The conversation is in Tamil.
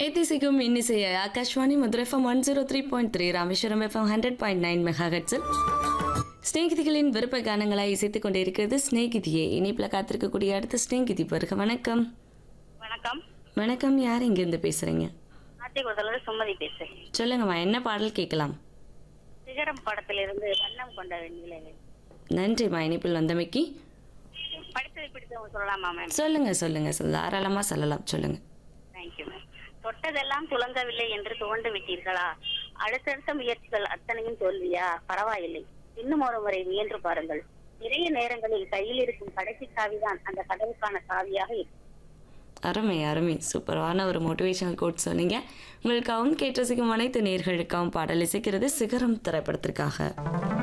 எத்திசிக்கும் இன்னிசைய Akashvani Madurai FM one zero three point three Rameswaram FM hundred point nine mega ஹெட்ஸில் ஸ்நேகிதிகளின் விருப்ப கானங்களாய் இசைத்துக் கொண்டிருக்கிறது ஸ்நேகிதியே இனிப்பில் காத்திருக்கக்கூடிய அடுத்த ஸ்நேகிதி வருக வணக்கம் வணக்கம் வணக்கம் யார் இங்கேருந்து பேசுகிறீங்க ஆத்திகுளத்துல சுமதி பேசுறேன் சொல்லுங்கம்மா என்ன பாடல் கேட்கலாம் சிகரம் படத்திலிருந்து வண்ணம் கொண்ட வெண்ணிலவே நன்றிம்மா இனிப்பில் வந்தமைக்கு படித்ததை பிடித்தவங்க சொல்லலாமா மேம் சொல்லுங்க சொல்லுங்க சொல் தாராளமாக சொல்லலாம் சொல்லுங்க தேங்க்யூ மேம் தொட்டதெல்லாம் துளங்கவில்லை என்று துவண்டு விட்டீர்களா அடுத்தடுத்த முயற்சிகள் அத்தனையும் தோல்வியா பரவாயில்லை இன்னும் ஒரு முறை முயன்று பாருங்கள் நிறைய நேரங்களில் கையில் இருக்கும் கடைசி சாவிதான் அந்த கதவுக்கான சாவியாக இருக்கும் அருமை அருமை சூப்பரான ஒரு மோட்டிவேஷனல் கோட் சொன்னீங்க உங்களுக்காகவும் கேட்டு ரசிக்கும் அனைத்து நேர்களுக்காகவும் பாடல் இசைக்கிறது சிகரம் திரைப்படத்திற்காக